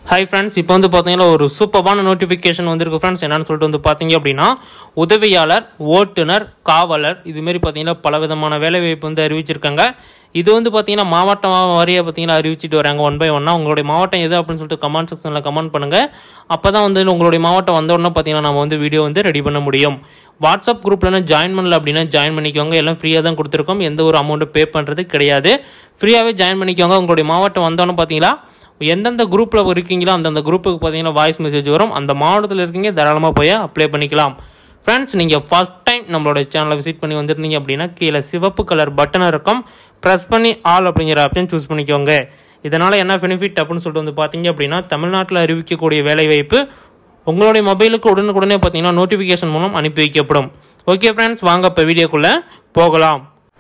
hi friends இப்போ வந்து பார்த்தீங்கன்னா ஒரு சூப்பரான நோட்டிஃபிகேஷன் வந்திருக்கு ஃப்ரெண்ட்ஸ் என்னன்னு சொல்லிட்டு வந்து பார்த்தீங்க அப்படின்னா உதவியாளர் ஓட்டுநர் காவலர் இதுமாரி பார்த்தீங்கன்னா பல விதமான வேலைவாய்ப்பு வந்து அறிவிச்சிருக்காங்க இது வந்து பார்த்தீங்கன்னா மாவட்டம் வாரியாக பார்த்தீங்கன்னா அறிவிச்சிட்டு வராங்க ஒன் பை ஒன்னாக உங்களுடைய மாவட்டம் எது அப்படின்னு சொல்லிட்டு கமெண்ட் செக்ஷனில் கமெண்ட் பண்ணுங்கள் அப்போ தான் வந்து உங்களுடைய மாவட்டம் வந்த உடனே பார்த்தீங்கன்னா நம்ம வந்து வீடியோ வந்து ரெடி பண்ண முடியும் வாட்ஸ்அப் குரூப்பில் ஜாயின் பண்ணல அப்படின்னா ஜாயின் பண்ணிக்கோங்க எல்லாம் ஃப்ரீயாக தான் கொடுத்துருக்கோம் எந்த ஒரு அமௌண்ட்டும் பே பண்ணுறது கிடையாது ஃப்ரீயாகவே ஜாயின் பண்ணிக்கோங்க உங்களுடைய மாவட்டம் வந்தோன்னே பார்த்தீங்களா எந்தெந்த குரூப்பில் இருக்கீங்களோ அந்தந்த குரூப்புக்கு பார்த்தீங்கன்னா வாய்ஸ் மெசேஜ் வரும் அந்த மாவட்டத்தில் இருக்கீங்க தாராளமாக போய் அப்ளை பண்ணிக்கலாம் ஃப்ரெண்ட்ஸ் நீங்கள் ஃபஸ்ட் டைம் நம்மளோட சேனலை விசிட் பண்ணி வந்திருந்தீங்க அப்படின்னா கீழே சிவப்பு கலர் பட்டன் இருக்கும் ப்ரெஸ் பண்ணி ஆல் அப்படிங்கிற ஆப்ஷன் சூஸ் பண்ணிக்கோங்க இதனால் என்ன பெனிஃபிட் அப்படின்னு சொல்லிட்டு வந்து பார்த்தீங்க அப்படின்னா தமிழ்நாட்டில் அறிவிக்கக்கூடிய வேலைவாய்ப்பு உங்களுடைய மொபைலுக்கு உடனுக்குடனே பார்த்தீங்கன்னா நோட்டிஃபிகேஷன் மூலம் அனுப்பி வைக்கப்படும் ஓகே ஃப்ரெண்ட்ஸ் வாங்க இப்போ வீடியோக்குள்ளே போகலாம்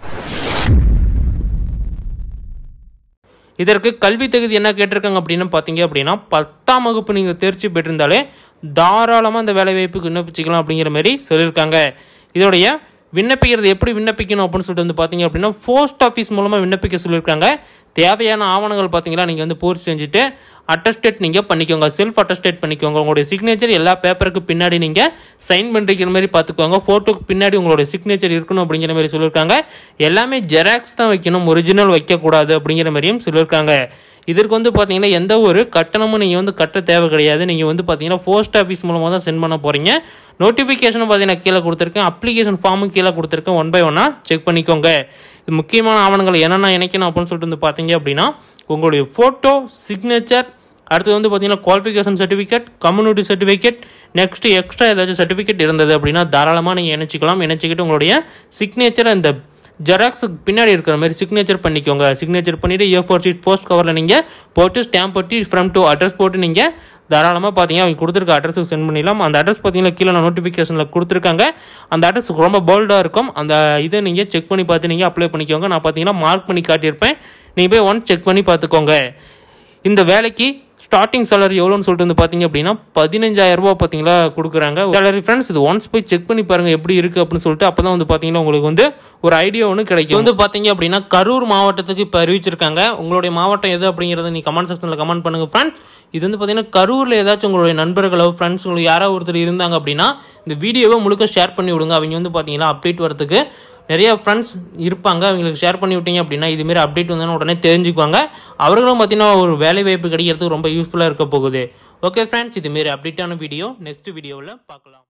இதற்கு கல்வி தகுதி என்ன கேட்டிருக்காங்க அப்படின்னு பார்த்தீங்க அப்படின்னா பத்தாம் வகுப்பு நீங்கள் தேர்ச்சி பெற்றிருந்தாலே தாராளமாக இந்த வேலைவாய்ப்புக்கு விண்ணப்பிச்சிக்கலாம் அப்படிங்கிற மாதிரி சொல்லியிருக்காங்க இதோடைய விண்ணப்பிக்கிறது எப்படி விண்ணப்பிக்கணும் அப்படின்னு சொல்லிட்டு வந்து பார்த்தீங்க அப்படின்னா போஸ்ட் ஆஃபீஸ் மூலமாக விண்ணப்பிக்க சொல்லியிருக்காங்க தேவையான ஆவணங்கள் பார்த்தீங்கன்னா நீங்கள் வந்து பூர்த்தி செஞ்சுட்டு அட்டஸ்டேட் நீங்கள் பண்ணிக்கோங்க செல்ஃப் அட்டஸ்டேட் பண்ணிக்கோங்க உங்களுடைய சிக்னேச்சர் எல்லா பேப்பருக்கு பின்னாடி நீங்கள் சைன் பண்ணிக்கிற மாதிரி பார்த்துக்கோங்க ஃபோட்டோக்கு பின்னாடி உங்களுடைய சிக்னேச்சர் இருக்கணும் அப்படிங்கிற மாதிரி சொல்லியிருக்காங்க எல்லாமே ஜெராக்ஸ் தான் வைக்கணும் ஒரிஜினல் வைக்கக்கூடாது அப்படிங்கிற மாதிரியும் சொல்லியிருக்காங்க இதற்கு வந்து பார்த்தீங்கன்னா எந்த ஒரு கட்டணமும் நீங்கள் வந்து கட்ட தேவை கிடையாது நீங்கள் வந்து பார்த்தீங்கன்னா போஸ்ட் ஆஃபீஸ் மூலமாக தான் சென்ட் பண்ண போகிறீங்க நோட்டிஃபிகேஷனும் பார்த்தீங்கன்னா கீழே கொடுத்துருக்கேன் அப்ளிகேஷன் ஃபார்மும் கீழே கொடுத்துருக்கேன் ஒன் பை ஒன்னாக செக் பண்ணிக்கோங்க இது முக்கியமான ஆவணங்கள் என்னென்ன இணைக்கணும் அப்படின்னு சொல்லிட்டு வந்து பார்த்தீங்க அப்படின்னா உங்களுடைய ஃபோட்டோ சிக்னேச்சர் அடுத்தது வந்து பார்த்தீங்கன்னா qualification certificate community certificate next extra ஏதாச்சும் சர்டிஃபிகேட் இருந்தது அப்படின்னா தாராளமாக நீங்கள் இணைச்சிக்கலாம் இணைச்சிக்கிட்டு உங்களுடைய சிக்னேச்சர் அந்த ஜெராக்ஸுக்கு பின்னாடி இருக்கிற மாதிரி சிக்னேச்சர் பண்ணிக்கோங்க சிக்னேச்சர் பண்ணிவிட்டு ஏ ஃபோர் ஷீட் போஸ்ட் கவரில் நீங்கள் போட்டு ஸ்டாம்ப் ஒட்டி ஃப்ரம் டு அட்ரஸ் போட்டு நீங்கள் தாராளமாக பார்த்தீங்க அவங்க கொடுத்துருக்க அட்ரஸுக்கு சென்ட் பண்ணிடலாம் அந்த அட்ரஸ் பார்த்தீங்கன்னா கீழே நான் நோட்டிஃபிகேஷனில் கொடுத்துருக்காங்க அந்த அட்ரஸ் ரொம்ப போல்டாக இருக்கும் அந்த இதை நீங்கள் செக் பண்ணி பார்த்து நீங்கள் அப்ளை பண்ணிக்கோங்க நான் பார்த்தீங்கன்னா மார்க் பண்ணி காட்டியிருப்பேன் நீங்கள் போய் ஒன் செக் பண்ணி பார்த்துக்கோங்க இந்த வேலைக்கு ஸ்டார்டிங் சேலரி எவ்வளோன்னு சொல்லிட்டு வந்து பார்த்தீங்க அப்படின்னா பதினஞ்சாயிரம் ரூபா பார்த்தீங்களா கொடுக்குறாங்க சேலரி ஃப்ரெண்ட்ஸ் இது ஒன்ஸ் போய் செக் பண்ணி பாருங்க எப்படி இருக்குது அப்படின்னு சொல்லிட்டு அப்போ தான் வந்து பார்த்தீங்கன்னா உங்களுக்கு வந்து ஒரு ஐடியா ஒன்று கிடைக்கும் வந்து பார்த்தீங்க அப்படின்னா கரூர் மாவட்டத்துக்கு இப்போ அறிவிச்சிருக்காங்க உங்களுடைய மாவட்டம் எது அப்படிங்கிறத நீ கமெண்ட் செக்ஷனில் கமெண்ட் பண்ணுங்க ஃப்ரெண்ட்ஸ் இது வந்து பார்த்தீங்கன்னா கரூரில் ஏதாச்சும் உங்களுடைய நண்பர்களோ ஃப்ரெண்ட்ஸ் உங்களுக்கு யாராவது ஒருத்தர் இருந்தாங்க அப்படின்னா இந்த வீடியோவை முழுக்க ஷேர் பண்ணி விடுங்க அவங்க வந்து பார்த்தீங்கன்னா அப்டேட் வரதுக்கு நிறைய ஃப்ரெண்ட்ஸ் இருப்பாங்க அவங்களுக்கு ஷேர் பண்ணி விட்டீங்க அப்படின்னா இதுமாரி அப்டேட் வந்தோன்னா உடனே தெரிஞ்சுக்குவாங்க அவர்களும் பார்த்தீங்கன்னா ஒரு வேலை வாய்ப்பு கிடைக்கிறதுக்கு ரொம்ப யூஸ்ஃபுல்லாக இருக்க போகுது ஓகே ஃப்ரெண்ட்ஸ் இதுமாரி அப்டேட்டான வீடியோ நெக்ஸ்ட் வீடியோவில் பார்க்கலாம்